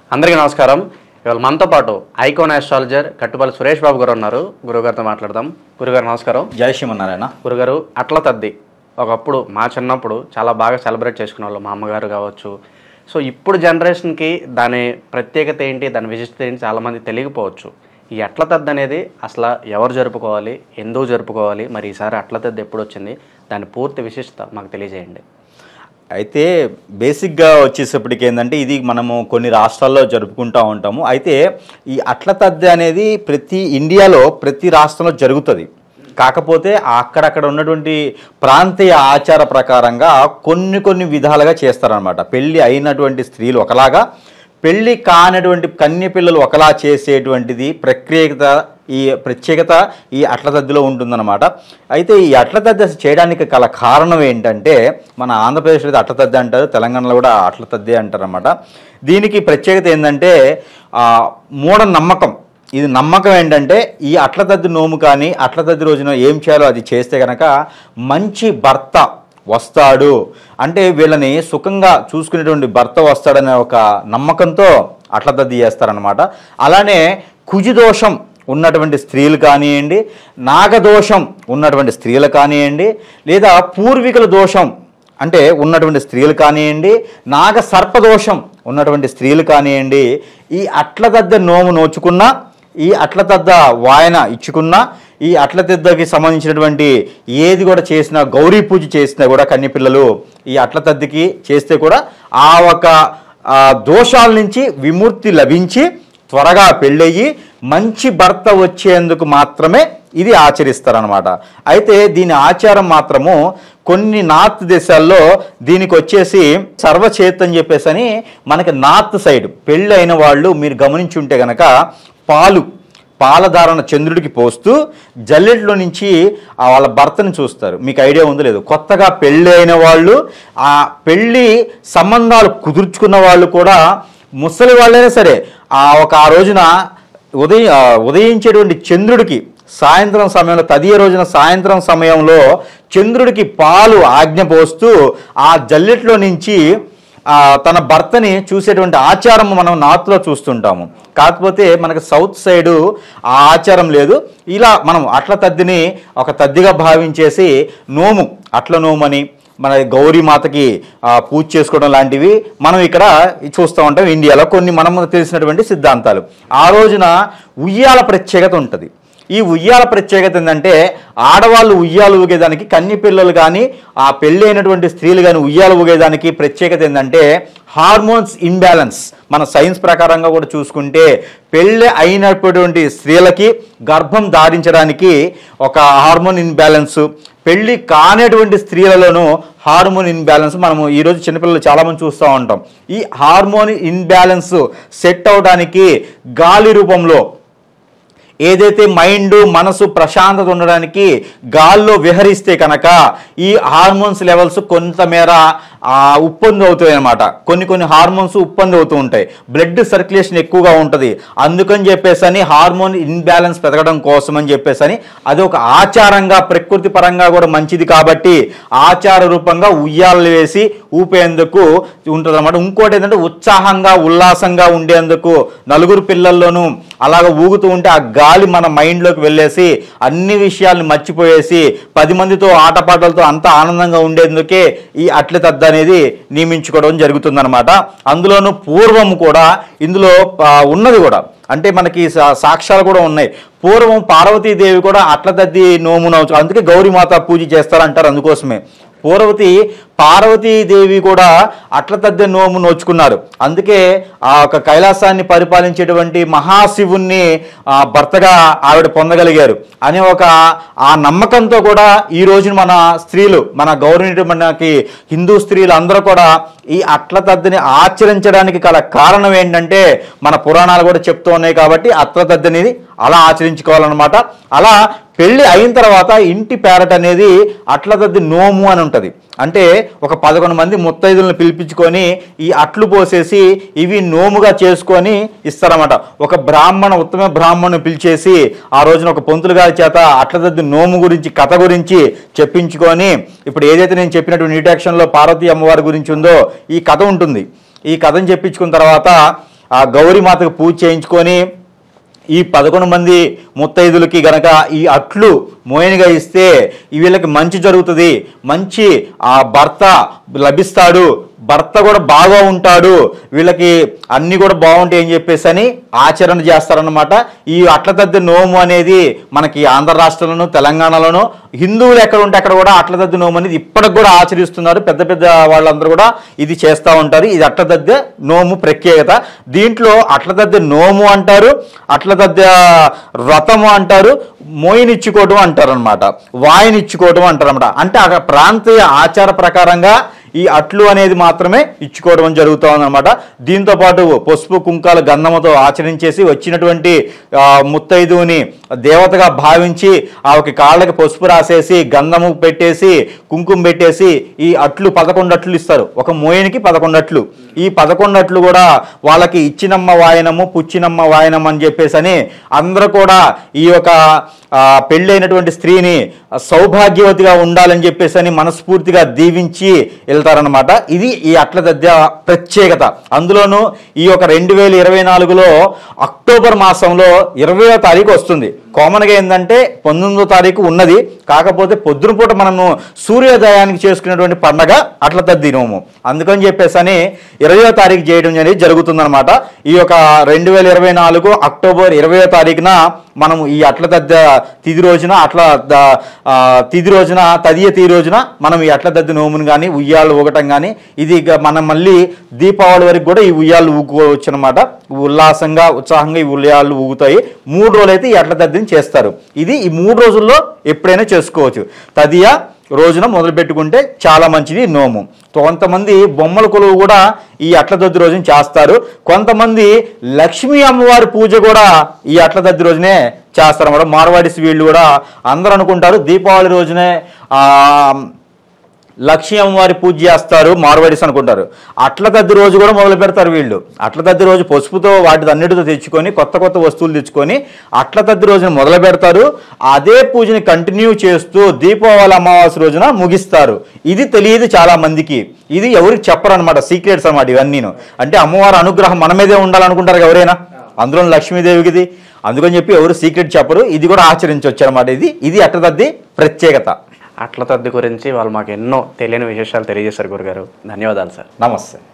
అందరికీ నమస్కారం ఇవాళ మనతో పాటు ఐకోన్ ఆస్ట్రాలజర్ కట్టుపల్లి సురేష్ బాబు గారు ఉన్నారు గురుగారితో మాట్లాడదాం గురుగారు నమస్కారం జై శ్రీమన్నారాయణ గురుగారు అట్ల తద్ది ఒకప్పుడు మా చిన్నప్పుడు చాలా బాగా సెలబ్రేట్ చేసుకునే వాళ్ళు మా అమ్మగారు కావచ్చు సో ఇప్పుడు జనరేషన్కి దాని ప్రత్యేకత ఏంటి దాని విశిష్టత ఏంటి చాలామంది తెలియకపోవచ్చు ఈ అట్ల తద్ది అనేది అసలు ఎవరు జరుపుకోవాలి ఎందుకు జరుపుకోవాలి మరి ఈసారి అట్ల తద్ది ఎప్పుడు వచ్చింది దాని పూర్తి విశిష్టత మాకు తెలియజేయండి అయితే బేసిక్గా వచ్చేసప్పటికి ఏంటంటే ఇది మనము కొన్ని రాష్ట్రాల్లో జరుపుకుంటూ ఉంటాము అయితే ఈ అట్ల తద్ది అనేది ప్రతి ఇండియాలో ప్రతి రాష్ట్రంలో జరుగుతుంది కాకపోతే అక్కడక్కడ ఉన్నటువంటి ప్రాంతీయ ఆచార ప్రకారంగా కొన్ని కొన్ని విధాలుగా చేస్తారనమాట పెళ్ళి అయినటువంటి స్త్రీలు ఒకలాగా పెళ్ళి కానటువంటి కన్య పిల్లలు ఒకలా చేసేటువంటిది ప్రత్యేకత ఈ ప్రత్యేకత ఈ అట్ల తద్దిలో ఉంటుందన్నమాట అయితే ఈ అట్ల తద్ది అసలు చేయడానికి గల కారణం ఏంటంటే మన ఆంధ్రప్రదేశ్లో అయితే అట్ల తద్ది అంటారు తెలంగాణలో కూడా అట్ల తద్ది అంటారు అనమాట దీనికి ప్రత్యేకత ఏంటంటే ఆ, మూఢనమ్మకం ఇది నమ్మకం ఏంటంటే ఈ అట్ల తద్ది నోము కానీ అట్ల తద్ది రోజున ఏం చేయాలో అది చేస్తే కనుక మంచి భర్త వస్తాడు అంటే వీళ్ళని సుఖంగా చూసుకునేటువంటి భర్త వస్తాడనే ఒక నమ్మకంతో అట్ల తద్ది చేస్తారనమాట అలానే కుజిదోషం ఉన్నటువంటి స్త్రీలు కానివ్వండి నాగదోషం ఉన్నటువంటి స్త్రీలు కానివ్వండి లేదా పూర్వీకుల దోషం అంటే ఉన్నటువంటి స్త్రీలు కానివ్వండి నాగ సర్పదోషం ఉన్నటువంటి స్త్రీలు కానివ్వండి ఈ అట్ల దద్ద నోము నోచుకున్నా ఈ అట్ల దద్ద వాయన ఇచ్చుకున్నా ఈ అట్ల దద్దకి సంబంధించినటువంటి ఏది కూడా చేసినా గౌరీ పూజ చేసినా కూడా కన్యపిల్లలు ఈ అట్ల తద్దికి చేస్తే కూడా ఆ ఒక ఆ, దోషాల నుంచి విముక్తి లభించి త్వరగా పెళ్ళయ్యి మంచి భర్త వచ్చేందుకు మాత్రమే ఇది ఆచరిస్తారనమాట అయితే దీని ఆచారం మాత్రము కొన్ని నార్త్ దేశాల్లో దీనికి వచ్చేసి సర్వచేత్ అని చెప్పేసి అని మనకి నార్త్ సైడ్ పెళ్ళి అయిన వాళ్ళు మీరు గమనించుంటే గనక పాలు పాలధారణ చంద్రుడికి పోస్తూ జల్లెట్లో నుంచి ఆ వాళ్ళ భర్తని చూస్తారు మీకు ఐడియా ఉందో లేదు కొత్తగా పెళ్ళి అయిన వాళ్ళు ఆ పెళ్ళి సంబంధాలు కుదుర్చుకున్న వాళ్ళు కూడా ముసలి వాళ్ళైనా సరే ఆ ఒక ఆ రోజున ఉదయం ఆ, ఉదయించేటువంటి చంద్రుడికి సాయంత్రం సమయంలో తదియ రోజున సాయంత్రం సమయంలో చంద్రుడికి పాలు ఆజ్ఞ పోస్తూ ఆ జల్లెట్లో నుంచి ఆ, తన భర్తని చూసేటువంటి ఆచారం మనం నార్త్లో చూస్తుంటాము కాకపోతే మనకు సౌత్ సైడు ఆ ఆచారం లేదు ఇలా మనం అట్ల తద్దిని ఒక తద్దిగా భావించేసి నోము అట్ల నోమని మన గౌరీమాతకి ఆ, పూజ చేసుకోవడం లాంటివి మనం ఇక్కడ చూస్తూ ఉంటాం ఇండియాలో కొన్ని మనం తెలిసినటువంటి సిద్ధాంతాలు ఆ రోజున ఉయ్యాల ప్రత్యేకత ఉంటుంది ఈ ఉయ్యాల ప్రత్యేకత ఏంటంటే ఆడవాళ్ళు ఉయ్యాలు ఊగేదానికి కన్ని పిల్లలు కానీ ఆ పెళ్ళి అయినటువంటి స్త్రీలు కానీ ఉయ్యాలు ఊగేదానికి ప్రత్యేకత ఏంటంటే హార్మోన్స్ ఇంబ్యాలెన్స్ మన సైన్స్ ప్రకారంగా కూడా చూసుకుంటే పెళ్ళి అయినటువంటి స్త్రీలకి గర్భం ధారించడానికి ఒక హార్మోన్ ఇన్బ్యాలెన్స్ పెళ్లి కానటువంటి స్త్రీలలోనూ హార్మోన్ ఇన్బ్యాలెన్స్ మనము ఈరోజు చిన్నపిల్లలు చాలామంది చూస్తూ ఉంటాం ఈ హార్మోన్ ఇన్బ్యాలెన్స్ సెట్ అవడానికి గాలి రూపంలో ఏదైతే మైండ్ మనసు ప్రశాంతత ఉండడానికి గాల్లో విహరిస్తే కనుక ఈ హార్మోన్స్ లెవెల్స్ కొంతమేర ఆ, ఉప్పొంది అవుతాయి అనమాట కొన్ని కొన్ని హార్మోన్స్ ఉప్పొంది అవుతూ ఉంటాయి బ్లడ్ సర్క్యులేషన్ ఎక్కువగా ఉంటుంది అందుకని చెప్పేసి అని హార్మోన్ ఇన్బ్యాలెన్స్ పెరగడం కోసం అని చెప్పేసి అని అది ఒక ఆచారంగా ప్రకృతి పరంగా కూడా మంచిది కాబట్టి ఆచార రూపంగా ఉయ్యాలు వేసి ఊపేందుకు ఉంటుంది అనమాట ఇంకోటి ఏంటంటే ఉత్సాహంగా ఉల్లాసంగా ఉండేందుకు నలుగురు పిల్లల్లోనూ అలాగ ఊగుతూ ఉంటే ఆ గాలి మన మైండ్లోకి వెళ్ళేసి అన్ని విషయాల్ని మర్చిపోయేసి పది మందితో ఆటపాటలతో అంత ఆనందంగా ఉండేందుకే ఈ అట్ల తద్ద అనేది నియమించుకోవడం జరుగుతుందన్నమాట అందులోనూ పూర్వం కూడా ఇందులో ఆ, ఉన్నది కూడా అంటే మనకి సా- సాక్ష్యాలు కూడా ఉన్నాయి పూర్వం పార్వతీదేవి కూడా అట్ల తద్ది నోమున అందుకే గౌరీమాత పూజ చేస్తారంటారు అందుకోసమే పూర్వతి పార్వతీదేవి కూడా అట్ల తద్దె నోము నోచుకున్నారు అందుకే ఆ యొక్క కైలాసాన్ని పరిపాలించేటువంటి మహాశివుణ్ణి ఆ, భర్తగా ఆవిడ పొందగలిగారు అనే ఒక ఆ నమ్మకంతో కూడా ఈ రోజు మన స్త్రీలు మన గౌరవ మనకి హిందూ స్త్రీలు అందరూ కూడా ఈ అట్ల తద్దిని ఆచరించడానికి గల కారణం ఏంటంటే మన పురాణాలు కూడా చెప్తూ ఉన్నాయి కాబట్టి అట్ల తద్దిని అలా ఆచరించుకోవాలన్నమాట అలా పెళ్లి అయిన తర్వాత ఇంటి పేరట అనేది అట్ల తద్ది నోము అని ఉంటుంది అంటే ఒక పదకొండు మంది ముత్తైదులను పిలిపించుకొని ఈ అట్లు పోసేసి ఇవి నోముగా చేసుకొని ఇస్తారన్నమాట ఒక బ్రాహ్మణ ఉత్తమ బ్రాహ్మణుని పిలిచేసి ఆ రోజున ఒక పొంతులు గారి చేత అట్ల తద్ది నోము గురించి కథ గురించి చెప్పించుకొని ఇప్పుడు ఏదైతే నేను చెప్పినటువంటి నీటాక్షన్లో పార్వతీ అమ్మవారి గురించి ఉందో ఈ కథ ఉంటుంది ఈ కథను చెప్పించుకున్న తర్వాత ఆ గౌరీమాతకు పూజ చేయించుకొని ఈ పదకొండు మంది ముత్తైదులకి గనక ఈ అట్లు మోయనిగా ఇస్తే ఈ వీళ్ళకి మంచి జరుగుతుంది మంచి ఆ భర్త లభిస్తాడు భర్త కూడా బాగా ఉంటాడు వీళ్ళకి అన్ని కూడా బాగుంటాయి అని చెప్పేసి అని ఆచరణ చేస్తారనమాట ఈ అట్ల తద్ది నోము అనేది మనకి ఆంధ్ర రాష్ట్రంలోను తెలంగాణలోను హిందువులు ఎక్కడ ఉంటే అక్కడ కూడా అట్ల తద్ది నోము అనేది ఇప్పటికి కూడా ఆచరిస్తున్నారు పెద్ద పెద్ద వాళ్ళందరూ కూడా ఇది చేస్తూ ఉంటారు ఇది అట్ల దద్దె నోము ప్రత్యేకత దీంట్లో అట్ల దద్దె నోము అంటారు అట్ల దద్దె వ్రతము అంటారు మోయినిచ్చుకోవటం అంటారు అనమాట వాయినిచ్చుకోవటం అంటారు అనమాట అంటే అక్కడ ప్రాంతీయ ఆచార ప్రకారంగా ఈ అట్లు అనేది మాత్రమే ఇచ్చుకోవడం జరుగుతూ ఉందన్నమాట దీంతో పాటు పసుపు కుంకాల గంధముతో ఆచరించేసి వచ్చినటువంటి ఆ, ముత్తైదువుని దేవతగా భావించి ఆమెకి కాళ్ళకి పసుపు రాసేసి గంధము పెట్టేసి కుంకుమ పెట్టేసి ఈ అట్లు పదకొండు అట్లు ఇస్తారు ఒక మోయనికి పదకొండు అట్లు ఈ పదకొండు అట్లు కూడా వాళ్ళకి ఇచ్చినమ్మ వాయనము పుచ్చినమ్మ వాయనం అని చెప్పేసి అని అందరూ కూడా ఈ యొక్క ఆ, పెళ్ళైనటువంటి స్త్రీని సౌభాగ్యవతిగా ఉండాలని చెప్పేసి అని మనస్ఫూర్తిగా దీవించి వెళ్తారనమాట ఇది ఈ అట్ల దద్ద ప్రత్యేకత అందులోనూ ఈ యొక్క రెండు వేల ఇరవై నాలుగులో అక్టోబర్ మాసంలో ఇరవయో తారీఖు వస్తుంది కామన్గా ఏంటంటే పంతొమ్మిదో తారీఖు ఉన్నది కాకపోతే పొద్దున పూట మనము సూర్యోదయానికి చేసుకునేటువంటి పండగ అట్ల తద్ది నోము అందుకని చెప్పేసి అని ఇరవయో తారీఖు చేయడం అనేది జరుగుతుందన్నమాట ఈ యొక్క రెండు వేల ఇరవై నాలుగు అక్టోబర్ ఇరవయో తారీఖున మనము ఈ అట్ల దద్ద తిది రోజున అట్ల ద- ఆ, తిది రోజున తదియ తీ రోజున మనం ఈ అట్ల దద్ద నోమును కానీ ఉయ్యాలు ఊగటం కానీ ఇది ఇక మనం మళ్ళీ దీపావళి వరకు కూడా ఈ ఉయ్యాలు ఊగుకోవచ్చు అనమాట ఉల్లాసంగా ఉత్సాహంగా ఈ ఉయ్యాలు ఊగుతాయి మూడు రోజులు అయితే ఈ అట్ల దద్దిని చేస్తారు ఇది ఈ మూడు రోజుల్లో ఎప్పుడైనా చేసుకోవచ్చు తదియ రోజున మొదలు పెట్టుకుంటే చాలా మంచిది నోము కొంతమంది బొమ్మల కొలువు కూడా ఈ అట్ల దద్ది రోజున చేస్తారు కొంతమంది లక్ష్మీ అమ్మవారి పూజ కూడా ఈ అట్ల దద్ది రోజునే చేస్తారు అన్నమాట మార్వాడిస్ వీళ్ళు కూడా అందరూ అనుకుంటారు దీపావళి రోజునే ఆ, లక్ష్మీ అమ్మవారి పూజ చేస్తారు మార్వాడిస్ అనుకుంటారు అట్ల తద్ది రోజు కూడా మొదలు పెడతారు వీళ్ళు అట్ల తద్ది రోజు పసుపుతో వాటి అన్నిటితో తెచ్చుకొని కొత్త కొత్త వస్తువులు తెచ్చుకొని అట్ల తద్ది రోజున మొదలు పెడతారు అదే పూజని కంటిన్యూ చేస్తూ దీపావళి అమావాస్య రోజున ముగిస్తారు ఇది తెలియదు చాలా మందికి ఇది ఎవరికి చెప్పరు అనమాట సీక్రెట్స్ అనమాట ఇవన్నీను అంటే అమ్మవారి అనుగ్రహం మన మీదే ఉండాలనుకుంటారు ఎవరైనా అందులో లక్ష్మీదేవికి అందుకని చెప్పి ఎవరు సీక్రెట్ చెప్పరు ఇది కూడా ఆచరించవచ్చు అనమాట ఇది ఇది అట్లదద్ది ప్రత్యేకత అట్ల తద్ది గురించి వాళ్ళు మాకు ఎన్నో తెలియని విశేషాలు తెలియజేశారు గురుగారు ధన్యవాదాలు సార్ నమస్తే